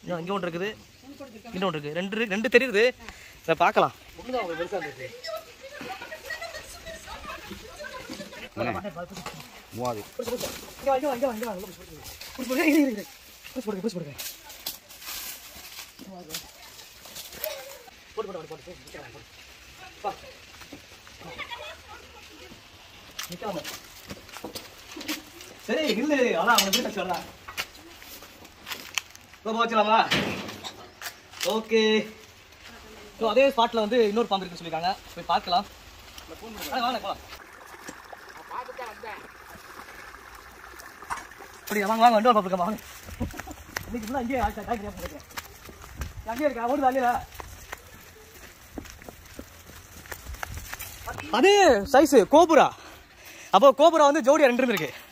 இன்னும் இங்கே ஒன்று இருக்குது இன்னும் ஒன்று இருக்குது ரெண்டு இருக்கு- ரெண்டு தெரியுது இதை பார்க்கலாம் மூவாது இங்க வா, இங்க வா, இங்க வா, இங்க வா, உள்ள போய் போடுங்க. புடிச்சு போடுங்க, இரு, இரு, இரு. புடிச்சு போடுங்க, புடிச்சு போடுங்க. போடு, போடு, போடு, போடு, போடு, நிக்கலாம், போடு. வா. நிக்கலாம் பாரு. சரி இல்லு அதான் அவனை போய் சொல்லலாம் இப்போ வச்சலாமா ஓகே ஸோ அதே ஸ்பாட்டில் வந்து இன்னொரு பாம்பு இருக்குன்னு சொல்லியிருக்காங்க போய் பார்க்கலாம் வாங்க, வாங்க போகலாம் அப்படியா வாங்க வாங்க வண்டு பாப்பா வாங்க இன்னைக்கு ஃபுல்லாக இங்கேயே ஆச்சா டாக்டர் போகிறேன் அங்கேயே இருக்கா ஓடுதா இல்லையா அது சைஸ் கோபுரா அப்போ கோபுரா வந்து ஜோடியா ரெண்டு இருந்திருக்கு